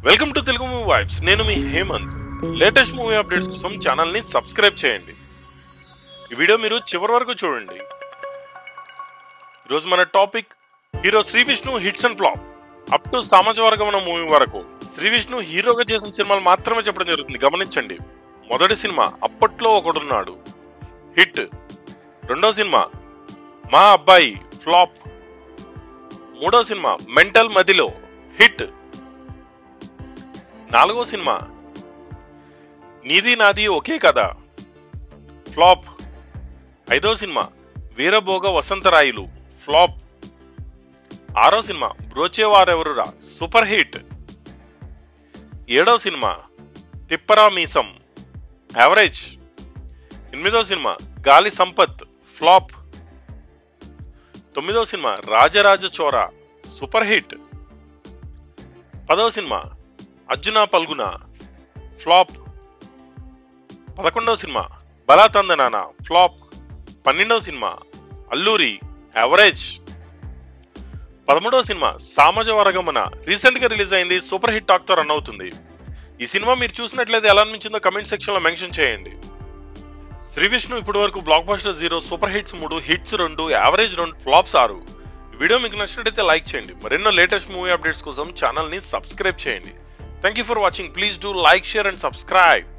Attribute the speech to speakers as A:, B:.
A: welcome to Telugu movie vibes నేను మీ Hemanth latest movie updates కోసం ఛానల్ ని సబ్స్క్రైబ్ చేయండి ఈ వీడియో మీరు చివరి వరకు చూడండి ఈరోజు మన topic hero Sri Vishnu hits and flop up to సామాజిక వర్గం మూవీ వరకు శ్రీ విష్ణు హీరోగా చేసిన సినిమాలు మాత్రమే చెప్పడం జరుగుతుంది గమనించండి మొదటి సినిమా అప్పట్లో ఒకడున్నాడు హిట్ రెండో సినిమా మా అబ్బాయి ఫ్లాప్ మూడో సినిమా మెంటల్ మదిలో హిట్ నాలుగో సినిమా నీది నాది ఒకే కదా ఫ్లాప్ ఐదో సినిమా వీరభోగ వసంతరాయులు ఫ్లాప్ ఆరో సినిమా బ్రోచేవారెవరురా సూపర్ హిట్ ఏడో సినిమా తిప్పరా మీసం యావరేజ్ ఎనిమిదో సినిమా గాలి సంపత్ ఫ్లాప్ తొమ్మిదో సినిమా రాజరాజ చోరా సూపర్ హిట్ పదవ సినిమా అర్జున పల్గున ఫ్లాప్ పదకొండవ సినిమా బలాతందనాన ఫ్లాప్ పన్నెండవ సినిమా అల్లూరి యావరేజ్ పదమూడవ సినిమా సామాజ వర్గమన రీసెంట్ గా రిలీజ్ అయింది సూపర్ హిట్ టాక్ తో రన్ అవుతుంది ఈ సినిమా మీరు చూసినట్లయితే ఎలా అనిపించిందో కమెంట్ సెక్షన్ లో మెన్షన్ చేయండి శ్రీ విష్ణు ఇప్పటి వరకు blockbuster zero super hits మూడు హిట్స్ రెండు యావరేజ్ రెండు ఫ్లాప్స్ ఆరు ఈ వీడియో మీకు నచ్చినట్లయితే లైక్ చేయండి మరెన్నో లేటెస్ట్ మూవీ అప్డేట్స్ కోసం ఛానల్ ని సబ్స్క్రైబ్ చేయండి thank you for watching please do like share and subscribe